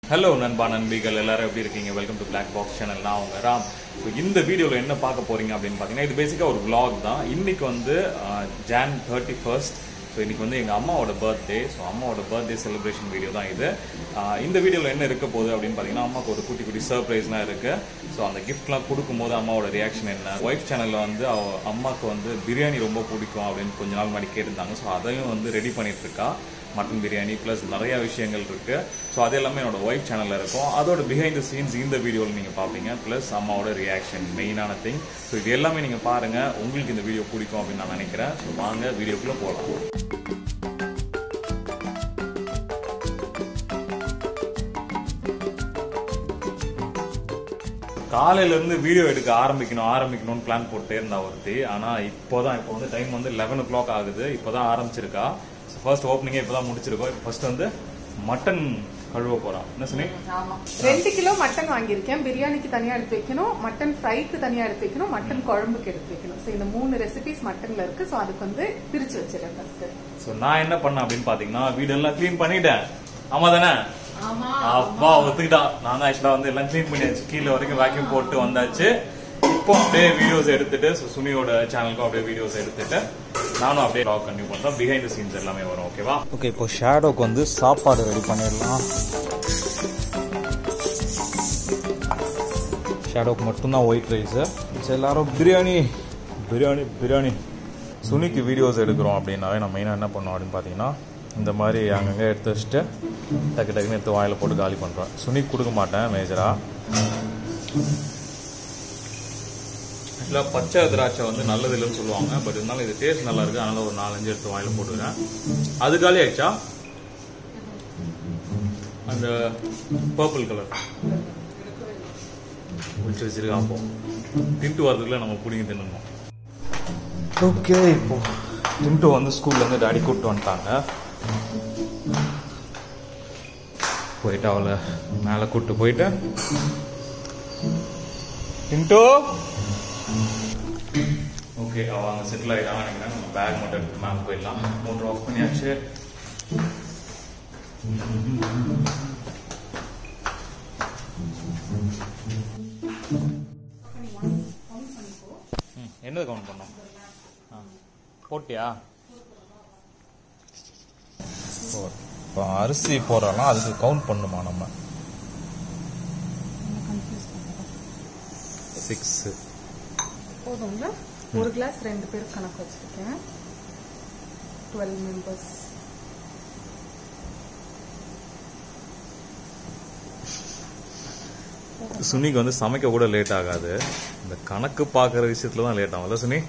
Hello நண்பா நண்பிகள் எல்லாரும் எப்படி இருக்கீங்க welcome to black box channel நான் உங்க ராம் ஸோ இந்த வீடியோவில் என்ன பார்க்க போறீங்க அப்படின்னு பார்த்தீங்கன்னா இது பேசிக்காக ஒரு vlog தான் இன்னைக்கு வந்து ஜான் தேர்ட்டி ஃபர்ஸ்ட் ஸோ இன்னைக்கு வந்து எங்கள் அம்மாவோட பர்த்டே ஸோ அம்மாவோட பர்த்டே செலிப்ரேஷன் வீடியோ தான் இது ஆஹ் இந்த வீடியோவில் என்ன இருக்க போகுது அப்படின்னு பார்த்தீங்கன்னா அம்மாவுக்கு ஒரு குட்டி குட்டி சர்ப்ரைஸ்லாம் இருக்கு ஸோ அந்த கிஃப்ட்லாம் கொடுக்கும்போது அம்மாவோட ரியாக்ஷன் என்ன ஒய்ஃப் சேனலில் வந்து அவ அம்மாவுக்கு வந்து பிரியாணி ரொம்ப பிடிக்கும் அப்படின்னு கொஞ்ச நாள் முன்னாடி கேட்டிருந்தாங்க ஸோ அதையும் வந்து ரெடி பண்ணிட்டு இருக்கா மட்டன் பிரியாணி ப்ளஸ் நிறைய விஷயங்கள் இருக்கு ஸோ அது எல்லாமே என்னோட ஒய்ஃப் சேனலில் இருக்கும் அதோட பிஹைண்ட் த சீன்ஸ் இந்த வீடியோவில் நீங்கள் பார்ப்பீங்க ப்ளஸ் அம்மாவோட ரியாக்ஷன் மெயினான திங் ஸோ இது எல்லாமே நீங்கள் பாருங்க உங்களுக்கு இந்த வீடியோ பிடிக்கும் அப்படின்னு நான் நினைக்கிறேன் ஸோ வாங்க வீடியோக்குள்ளே போகலாம் காலையில இருந்து வீடியோ எடுக்க ஆரம்பிக்கணும் ஆரம்பிக்கணும்னு பிளான் போட்டே இருந்தா ஒருத்தி ஆனா இப்போதான் இப்போ வந்து டைம் வந்து லெவன் ஓ கிளாக் ஆகுது இப்போதான் ஆரம்பிச்சிருக்கா ஃபர்ஸ்ட் ஓப்பனிங்கே இப்போதான் முடிச்சிருக்கோம் ஃபர்ஸ்ட் வந்து மட்டன் கழுவ போறான் என்ன சொன்னீங்க ஆமா ரெண்டு கிலோ மட்டன் வாங்கியிருக்கேன் பிரியாணிக்கு தனியா எடுத்து வைக்கணும் மட்டன் ஃப்ரைக்கு தனியா எடுத்து வைக்கணும் மட்டன் குழம்புக்கு எடுத்து வைக்கணும் சோ இந்த மூணு ரெசிபிஸ் மட்டன்ல இருக்கு சோ அதுக்கு வந்து பிரிச்சு வச்சிருக்கேன் ஃபர்ஸ்ட் ஸோ நான் என்ன பண்ணேன் அப்படின்னு பாத்தீங்கன்னா வீடெல்லாம் க்ளீன் பண்ணிட்டேன் ஆமா தானே ஆமா அப்பா ஒத்துக்கிட்டா நான் தான் ஆக்சுவலா வந்து எல்லாம் க்ளீன் பண்ணியாச்சு கீழே வரைக்கும் வேக்யூம் போட்டு வந்தாச்சு இப்போ அப்படியே வீடியோஸ் எடுத்துட்டு so சுனியோட சேனலுக்கும் அப்படியே வீடியோஸ் எடுத்துட்டு நானும் அப்படியே லாக் கண்டினியூ பண்றேன் பிஹைண்ட் த சீன்ஸ் எல்லாமே வரும் ஓகேவா ஓகே இப்போ ஷேடோக்கு வந்து சாப்பாடு ரெடி பண்ணிடலாம் ஷேடோக்கு மட்டும்தான் ஒயிட் ரைஸு எல்லாரும் பிரியாணி பிரியாணி பிரியாணி சுனிக்கு வீடியோஸ் எடுக்கிறோம் அப்படின்னாவே நம்ம மெயினாக என்ன பண்ணோம் அப்படின்னு பார்த்தீங்கன்னா இந்த மாதிரி அங்கங்கே எடுத்து வச்சுட்டு டக்கு டக்குன்னு எடுத்து வாயில் போட்டு காலி பண்ணுறோம் சுனிக்கு கொடுக்க மாட்டேன் மேஜராக ஆக்சுவலாக பச்சை திராட்சை வந்து நல்லது இல்லைன்னு சொல்லுவாங்க பட் இருந்தாலும் இது டேஸ்ட் நல்லா இருக்கு அதனால ஒரு நாலஞ்சு எடுத்து வாயில் போட்டுக்கிறேன் அது காலி ஆயிடுச்சா அந்த பர்பிள் கலர் ஒழிச்சு வச்சிருக்கான் அப்போ தின்ட்டு வரதுக்குள்ள நம்ம பிடிங்கி தின்னணும் ஓகே இப்போ டின்ட்டு வந்து ஸ்கூல்ல இருந்து டாடி கூப்பிட்டு வந்துட்டாங்க போயிட்டு அவளை மேலே கூப்பிட்டு போயிட்டு டின்ட்டு ஓகே அவ அங்கே செட்டில் ஆகிட்டாங்க நினைக்கிறேன் நம்ம பேக் மட்டும் எடுத்து மேலே போயிடலாம் மோட்டர் ஆஃப் பண்ணியாச்சு ம், என்னது கவுண்ட் பண்ணோம் ஆ போட்டியா ஃபோர் இப்போ அரிசி போடுறோம்னா அதுக்கு கவுண்ட் பண்ணுமா நம்ம சிக்ஸு போதும்ல ஒரு கிளாஸ் ரெண்டு பேர் கணக்கு வச்சிருக்கேன் டுவெல் மெம்பர்ஸ் சுனிக்கு வந்து சமைக்க கூட லேட் ஆகாது இந்த கணக்கு பார்க்குற விஷயத்துல தான் லேட் ஆகும்ல சுனி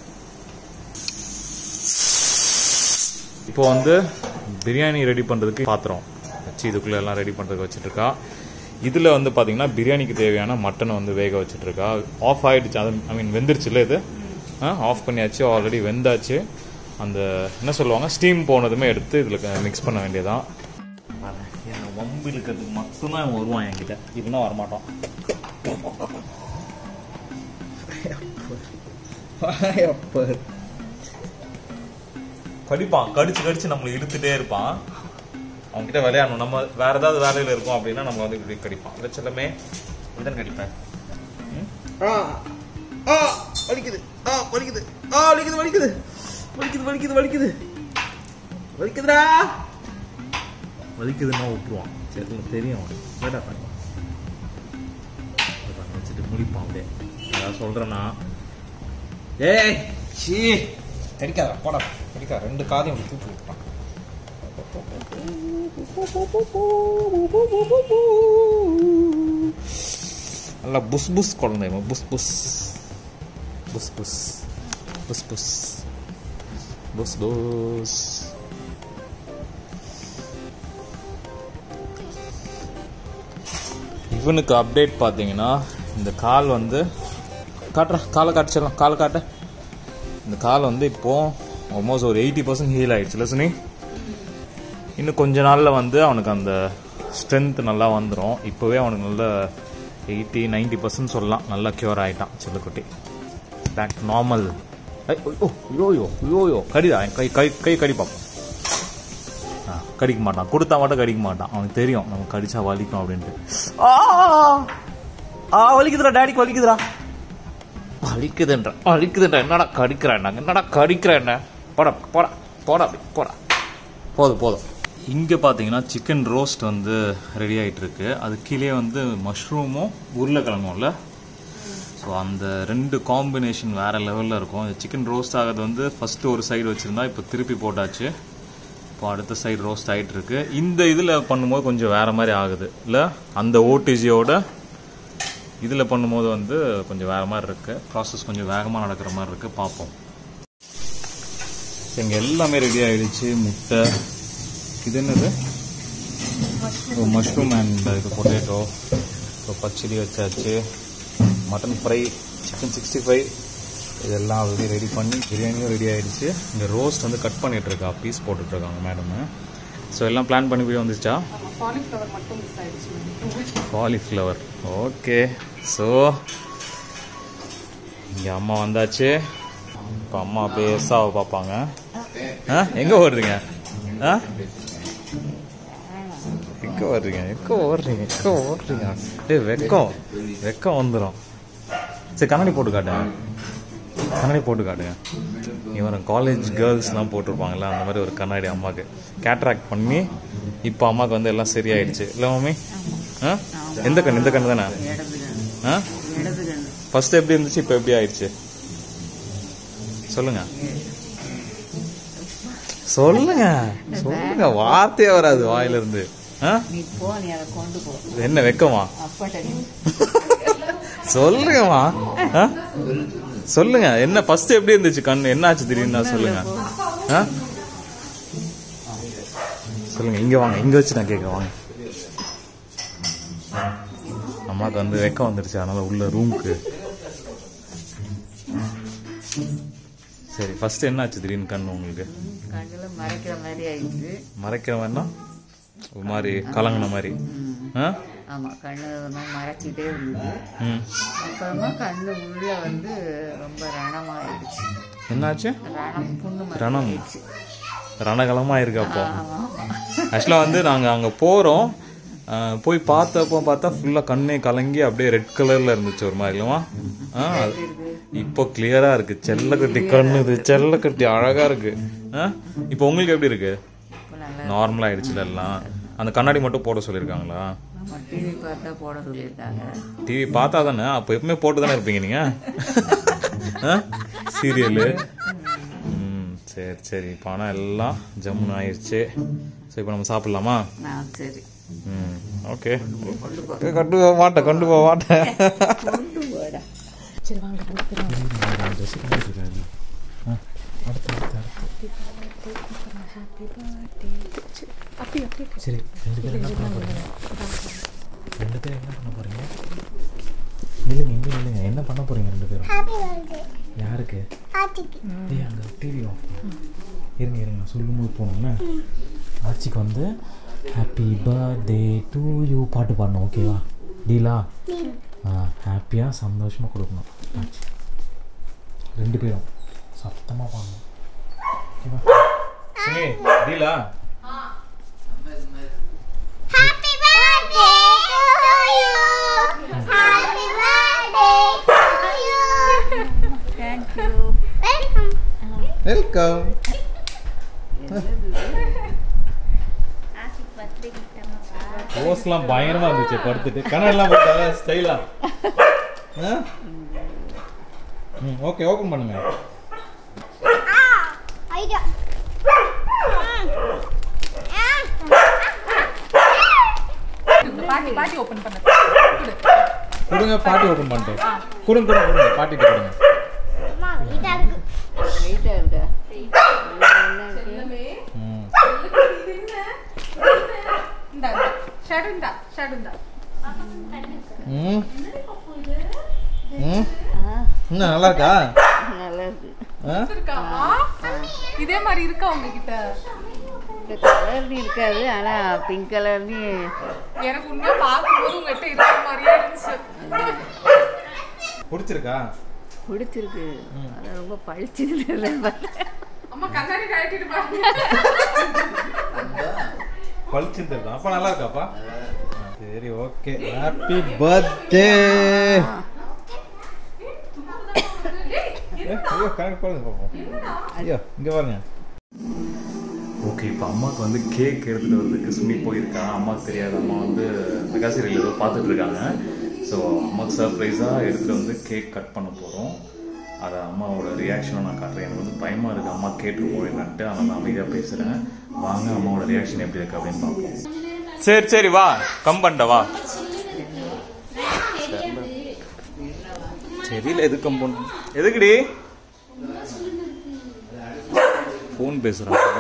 இப்போ வந்து பிரியாணி ரெடி பண்றதுக்கு பாத்திரம் வச்சு இதுக்குள்ள எல்லாம் ரெடி பண்றதுக்கு வச்சுட்டு இருக்கா இதுல வந்து பாத்தீங்கன்னா பிரியாணிக்கு தேவையான மட்டனை வந்து வேக வச்சுட்டு இருக்கா ஆஃப் ஆயிடுச்சு அது ஐ மீன் வெந்துருச்சுல இது ஆஃப் பண்ணியாச்சு ஆல்ரெடி வெந்தாச்சு அந்த என்ன சொல்லுவாங்க ஸ்டீம் போனதுமே எடுத்து இதுல மிக்ஸ் பண்ண வேண்டியதான் என்ன வம்பு இழுக்கிறதுக்கு மட்டும்தான் இவன் வருவான் என்கிட்ட இல்லைன்னா வரமாட்டான் கடிப்பான் கடிச்சு கடிச்சு நம்மளை இழுத்துட்டே இருப்பான் அவன்கிட்ட விளையாடணும் நம்ம வேற ஏதாவது வேலையில இருக்கோம் அப்படின்னா நம்ம வந்து இப்படி கடிப்பான் லட்சலமே இப்படிதான் கடிப்பேன் ம்? வலிக்குது ஆ வலிக்குது ஆ வலிக்குது வலிக்குது வலிக்குது வலிக்குது வலிக்குது வலிக்குதுடா வலிக்குதுன்னா விட்டுருவான் சரி தெரியும் அவனுக்கு வேடா பண்ணுவான் வச்சுட்டு முடிப்பான் அப்படியே ஏதாவது சொல்றேன்னா ஏய் சீ கடிக்காத போடா கடிக்காத ரெண்டு காதையும் அப்படி தூக்கி விட்டான் நல்லா புஸ் புஸ் குழந்தை இவன். புஸ் புஸ் புஸ் புஸ் புஸ் புஸ் புஸ் புஸ் இவனுக்கு அப்டேட் பார்த்தீங்கன்னா இந்த கால் வந்து காட்டுற காலை காட்டிச்சிடலாம் காலை காட்ட இந்த கால் வந்து இப்போ ஆல்மோஸ்ட் ஒரு எயிட்டி பர்சன்ட் ஹீல் ஆயிடுச்சுல சுனி இன்னும் கொஞ்ச நாளில் வந்து அவனுக்கு அந்த ஸ்ட்ரென்த் நல்லா வந்துடும் இப்போவே அவனுக்கு நல்ல எயிட்டி நைன்டி பர்சன்ட் சொல்லலாம் நல்லா க்யூர் ஆகிட்டான் சில்லுக்குட்டி பேக் நார்மல் ஐயோ யோயோ யோயோ கடிதா கை கை கை கடி பார்ப்போம் ஆ கடிக்க மாட்டான் கொடுத்தா மட்டும் கடிக்க மாட்டான் அவனுக்கு தெரியும் நம்ம கடிச்சா வலிக்கும் அப்படின்ட்டு ஆ ஆ வலிக்குதுடா டேடிக்கு வலிக்குதுடா வலிக்குதுன்றா வலிக்குதுன்றா என்னடா கடிக்கிறேன் என்னடா கடிக்கிறேன் என்ன போடா போடா போடா அப்படி போடா போதும் போதும் இங்கே பார்த்தீங்கன்னா சிக்கன் ரோஸ்ட் வந்து ரெடி ஆகிட்டு இருக்கு அது கீழே வந்து மஷ்ரூமும் உருளைக்கிழங்கும்ல ஸோ அந்த ரெண்டு காம்பினேஷன் வேற லெவலில் இருக்கும் சிக்கன் ரோஸ்ட் ஆகிறது வந்து ஃபர்ஸ்ட் ஒரு சைடு வச்சுருந்தா இப்போ திருப்பி போட்டாச்சு இப்போ அடுத்த சைடு ரோஸ்ட் ஆகிட்டு இருக்கு இந்த இதில் பண்ணும்போது கொஞ்சம் வேற மாதிரி ஆகுது இல்லை அந்த ஓடிஜியோட இதில் பண்ணும்போது வந்து கொஞ்சம் வேற மாதிரி இருக்கு ப்ராசஸ் கொஞ்சம் வேகமாக நடக்கிற மாதிரி இருக்கு பார்ப்போம் இங்கே எல்லாமே ரெடி ஆயிடுச்சு முட்டை இது என்னது மஷ்ரூம் அண்ட் இது பொட்டேட்டோ இப்போ பச்சடி வச்சாச்சு mutton fry chicken sixty five இதெல்லாம் ஆல்ரெடி ரெடி பண்ணி பிரியாணியும் ரெடி ஆயிடுச்சு இந்த ரோஸ்ட் வந்து கட் பண்ணிட்டு இருக்கா பீஸ் போட்டுட்டு இருக்காங்க மேடம் ஸோ எல்லாம் பிளான் பண்ணி போய் வந்துச்சா காலிஃப்ளவர் மட்டும் மிஸ் ஆயிடுச்சு காலிஃப்ளவர் ஓகே ஸோ இங்கே அம்மா வந்தாச்சு இப்போ அம்மா பேசாவை பார்ப்பாங்க ஆ எங்கே ஓடுறீங்க ஆ எங்கே ஓடுறீங்க எங்கே ஓடுறீங்க எங்கே ஓடுறீங்க டேய் வெக்கம் வெக்கம் வந்துடும் சரி கண்ணாடி போட்டு காட்டுங்க கண்ணாடி போட்டு காட்டுங்க இவன் காலேஜ் கேர்ள்ஸ்லாம் போட்டிருப்பாங்கல்ல அந்த மாதிரி ஒரு கண்ணாடி அம்மாவுக்கு கேட்ராக்ட் பண்ணி இப்போ அம்மாவுக்கு வந்து எல்லாம் சரியாயிடுச்சு இல்லை மம்மி ஆ எந்த கண் இந்த கண்ணு தானே ஆ ஃபர்ஸ்ட் எப்படி இருந்துச்சு இப்போ எப்படி ஆயிடுச்சு சொல்லுங்க சொல்லுங்க சொல்லுங்க வார்த்தையே வராது வாயில இருந்து ஆ? நீ போ நீ அதை கொண்டு போ என்ன வெக்கமா அப்பாட்ட நீ சொல்லுங்கம்மா ஆ? சொல்லுங்க என்ன ஃபர்ஸ்ட் எப்படி இருந்துச்சு கண்ணு என்ன ஆச்சு திடீர்னு நான் சொல்லுங்க ஆ? சொல்லுங்க இங்க வாங்க இங்க வச்சு நான் கேட்க வாங்க அம்மாக்கு வந்து வெக்கம் வந்துருச்சு அதனால உள்ள ரூமுக்கு சரி ஃபர்ஸ்ட் என்ன ஆச்சு திடீர்னு கண்ணு உங்களுக்கு கண்ணுல மறைக்கிற மாதிரி ஆயிடுச்சு மறைக்கிற மாதிரினா ஒரு மாதிரி கலங்கின மாதிரி ஆ ஆமா கண்ணு ஒரு மாதிரி மறைச்சிட்டே இருந்தது ம் அப்புறமா கண்ணு உள்ள வந்து ரொம்ப ரணமாயிடுச்சு என்னாச்சு ரணம் புண்ணு மாதிரி ரணம் ஆயிடுச்சு. ரணகலமா இருக்கு அப்போ ஆமா ஆமா ஆக்சுவலாக வந்து நாங்கள் அங்கே போகிறோம் போய் பார்த்தப்போ பார்த்தா ஃபுல்லாக கண்ணே கலங்கி அப்படியே ரெட் கலரில் இருந்துச்சு ஒரு மாதிரி இல்லைமா ஆ இப்போ கிளியராக இருக்கு செல்லக்கட்டி கண்ணு இது செல்லக்கட்டி அழகாக இருக்கு ஆ இப்போ உங்களுக்கு எப்படி இருக்கு இப்போ நல்லா நார்மலாக ஆயிடுச்சுல எல்லாம் அந்த கண்ணாடி மட்டும் போட சொல்லியிருக்காங்களா நம்ம டிவி பார்த்தா போட சொல்லியிருக்காங்க டிவி பார்த்தா தானே அப்போ எப்பவுமே போட்டு தானே இருப்பீங்க நீங்கள் சீரியலு ம் சரி சரி இப்போ ஆனால் எல்லாம் ஜம்முன்னு ஆயிடுச்சு ஸோ இப்போ நம்ம சாப்பிட்லாமா நான் சரி ம் ஓகே கொண்டு போக மாட்டேன் கொண்டு போக மாட்டேன் கொண்டு போடா சரி ரெண்டு பேரும் என்ன பண்ண போறீங்க ரெண்டு பேரும் என்ன பண்ண போறீங்க நில்லுங்க இங்கே நில்லுங்க என்ன பண்ண போறீங்க ரெண்டு பேரும் யாருக்கு டேய் அங்கே டிவி ஆஃப் இருங்க இருங்க நான் சொல்லும்போது போனோம்னா ஆச்சிக்கு வந்து ஹாப்பி பர்த்டே டு யூ பாட்டு பாடணும் ஓகேவா டீலா ஆ ஹாப்பியாக சந்தோஷமாக கொடுக்கணும் ஆச்சி ரெண்டு பேரும் சத்தமாக பாடணும் ஓகேவா சினி டீலா Happy birthday to you. Happy birthday to you. Thank you Welcome. Welcome போஸ்லாம் பயங்கரமா இருந்துச்சு படுத்துட்டு கண்ணெல்லாம் போட்டாங்க ஸ்டைலா ம் ஓகே ஓப்பன் பண்ணுங்க ஐயா பாட்டி பாட்டி ஓபன் பண்ண கொடுங்க பாட்டி ஓப்பன் பண்ணிட்டு கொடுங்க கொடுங்க கொடுங்க பாட்டிட்டு கொடுங்க அம்மா இதா இருக்கு வெயிட்டா இருக்கா ம் இந்த ஷடுண்டா ஷடுண்டா ம் ம் இன்னும் நல்லா இருக்கா நல்லா இருக்கு ஆ இருக்கா இதே மாதிரி இருக்கா உங்ககிட்ட இந்த கலர்னி இருக்காது ஆனா பிங்க் கலர்னி எனக்கு உண்மையா பார்க்கும்போது உங்ககிட்ட இருக்கிற மாதிரியே இருந்துச்சு பிடிச்சிருக்கா பிடிச்சிருக்கு அது ரொம்ப பழிச்சுன்னு அம்மா கண்ணாடி கழட்டிட்டு பாருங்க பளிச்சுன்னு தெரியுதா அப்பா நல்லா இருக்காப்பா சரி ஓகே ஹாப்பி பர்த்டே ஐயோ கரெக்ட் பாருங்க பாப்போம் ஐயோ இங்க பாருங்க ஓகே இப்போ அம்மாவுக்கு வந்து கேக் எடுத்துகிட்டு வரதுக்கு சுமி போயிருக்கா அம்மாவுக்கு தெரியாது அம்மா வந்து மெகா சீரியல் ஏதோ பார்த்துட்டு இருக்காங்க ஸோ அம்மாவுக்கு சர்ப்ரைஸாக எடுத்துகிட்டு வந்து கேக் கட் பண்ண போகிறோம் அதை அம்மாவோட ரியாக்ஷனை நான் காட்டுறேன் எனக்கு வந்து பயமாக இருக்குது அம்மா கேட்டுருவோம் என்னன்ட்டு ஆனால் நான் அமைதியாக பேசுகிறேன் வாங்க அம்மாவோட ரியாக்ஷன் எப்படி இருக்கு அப்படின்னு பார்ப்போம் சரி சரி வா கம் பண்ணிட்ட வா தெரியல எது கம் பண்ண எதுக்குடி ஃபோன் பேசுகிறாங்க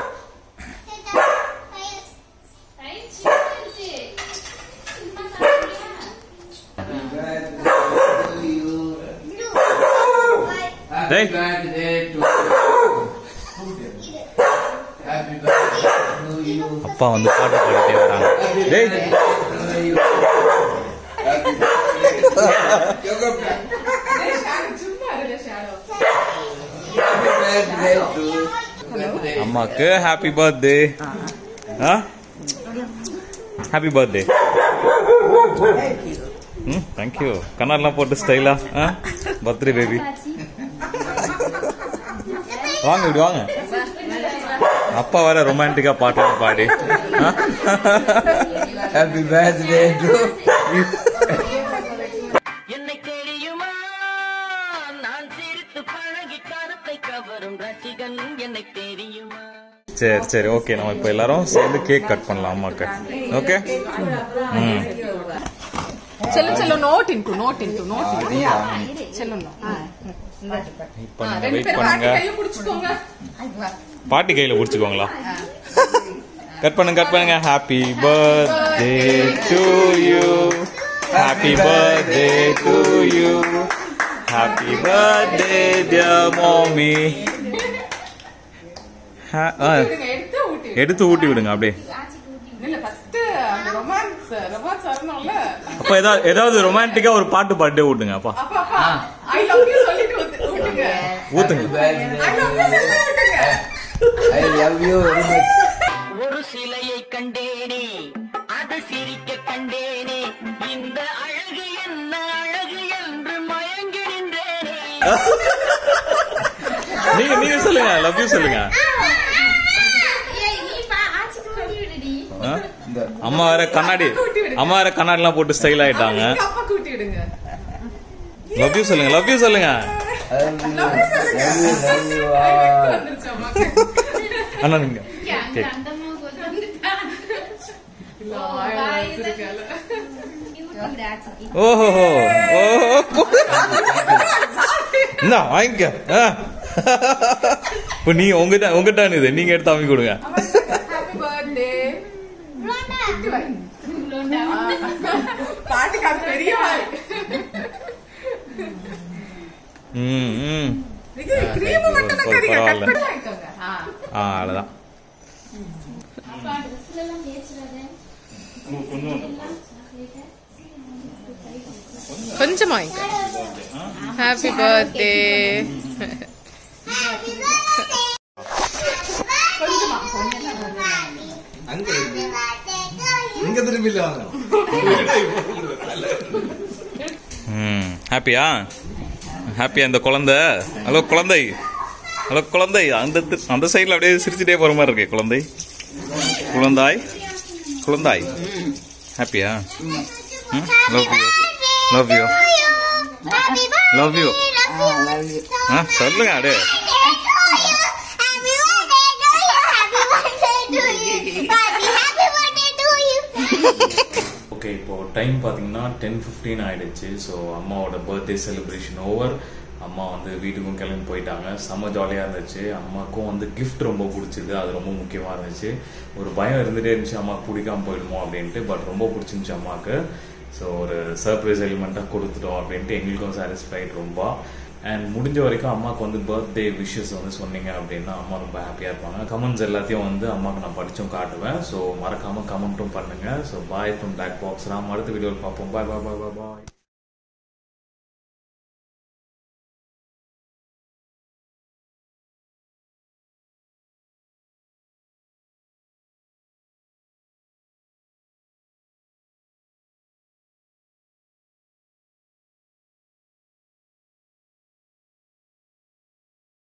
டேய் அப்பா வந்து பாட்டு பாடிட்டே வராங்க டேய் அம்மாக்கு ஹாப்பி பர்த்டே ஆ ஹாப்பி பர்த்டே ம் தேங்க்யூ கண்ணாடிலாம் போட்டு ஸ்டைலா ஆ பர்த்டே பேபி வாங்க இப்படி வாங்க அப்பா வேற ரொமான்டிக்கா பாட்டு பாடி ஹாப்பி பர்த்டே டு என்னை தெரியுமா நான் சிரித்து பழகி கருத்தை கவரும் ரசிகன் என்னை தெரியுமா சரி சரி ஓகே நம்ம இப்போ எல்லாரும் சேர்ந்து கேக் கட் பண்ணலாம் அம்மாக்கு ஓகே ம் செல்லும் செல்லும் note into note into note செல்லும் இப்போ நீங்க ரெண்டு வெயிட் பேரும் பண்ணுங்க பாட்டி கையை பிடிச்சுக்கோங்க பாட்டி கையில பிடிச்சிக்கோங்களா கட் பண்ணுங்க கட் பண்ணுங்க happy birthday to you happy birthday to you happy birthday dear மாமி விடுங்க, எடுத்து ஊட்டி எடுத்து ஊட்டி விடுங்க அப்படியே இல்ல ஃபர்ஸ்ட் அந்த ரொமான்ஸ் ரொமான்ஸ் வரணும்ல அப்ப ஏதாவது ஏதாவது ரொமான்டிக்கா ஒரு பாட்டு பாட்டே ஊட்டுங்க அப்பா அப்பா அப்பா ஐ லவ் யூ சொல்லிட்டு ஊத்து- ஊட்டுங்க ஊத்துங்க ஐ லவ் யூ சொல்லிட்டு ஊட்டுங்க I love you very much ஒரு சிலையை கண்டேனே அது சிரிக்க கண்டேனே இந்த அழகு என்ன அழகு என்று மயங்கி நின்றேனே நீங்க நீங்க சொல்லுங்க லவ் யூ சொல்லுங்க ஆ? அம்மா வேற கண்ணாடி அம்மா வேற கண்ணாடிலாம் போட்டு ஸ்டைல் ஆயிட்டாங்க நீங்க அப்பா கூட்டி விடுங்க லவ் யூ சொல்லுங்க லவ் யூ சொல்லுங்க லவ் யூ சொல்லுங்க லவ் யூ லவ் யூ வந்துருச்சு அம்மாக்கு அண்ணா நீங்க கேக் இல்ல, வாயில வச்சிருக்கேன். ஓஹோ ஓஹோ என்ன வாங்கிக்க ஆ. இப்போ நீ உங்ககிட்ட உங்ககிட்ட இது நீங்க எடுத்து அமைக்க கொடுங்க Happy birthday. குட்டி வாய். பாட்டுக்கு அது பெரிய வாய். ம் ம் இது cream மட்டும் தான் கறிங்க. cut பரவாயில்ல. பண்ணி வாங்கிக்கோங்க. ஆ. ஆ அவ்வளோதான் கொஞ்சமா ஹாப்பி பர்த்டே அங்க இங்க திரும்பி இல்ல வாங்க ம் ஹாப்பியா ஹாப்பியா இந்த குழந்தை ஹலோ குழந்தை ஹலோ குழந்தை அந்த தி- அந்த சைடில் அப்படியே சிரிச்சுட்டே போகிற மாதிரி இருக்கே குழந்தை குழந்தாய் குழந்தாய் ஹாப்பியா ம் love you love you love you ஆ சொல்லுங்க அப்படியே ஓகே இப்போ டைம் பார்த்தீங்கன்னா டென் ஃபிஃப்டீன் ஆயிடுச்சு ஸோ அம்மாவோட பர்த்டே செலிப்ரேஷன் ஓவர் அம்மா வந்து வீட்டுக்கும் கிளம்பி போயிட்டாங்க செம்ம ஜாலியாக இருந்துச்சு அம்மாவுக்கும் வந்து கிஃப்ட் ரொம்ப பிடிச்சது அது ரொம்ப முக்கியமாக இருந்துச்சு ஒரு பயம் இருந்துகிட்டே இருந்துச்சு அம்மாவுக்கு பிடிக்காம போயிடுமோ அப்படின்ட்டு பட் ரொம்ப பிடிச்சிருந்துச்சு அம்மாவுக்கு ஸோ ஒரு சர்ப்ரைஸ் எலிமெண்ட்டாக கொடுத்துட்டோம் அப்படின்ட்டு எங்களுக்கும் சாட்டிஸ்ஃபைட் ரொம்ப அண்ட் முடிஞ்ச வரைக்கும் அம்மாவுக்கு வந்து பர்த்டே விஷஸ் வந்து சொன்னீங்க அப்படின்னா அம்மா ரொம்ப ஹாப்பியாக இருப்பாங்க கமெண்ட்ஸ் எல்லாத்தையும் வந்து அம்மாவுக்கு நான் படிச்சும் காட்டுவேன் ஸோ மறக்காமல் கமெண்ட்டும் பண்ணுங்கள் so bye from black box Ram அடுத்த வீடியோவில் பார்ப்போம் பாய் பாய் பாய் பாய் பாய்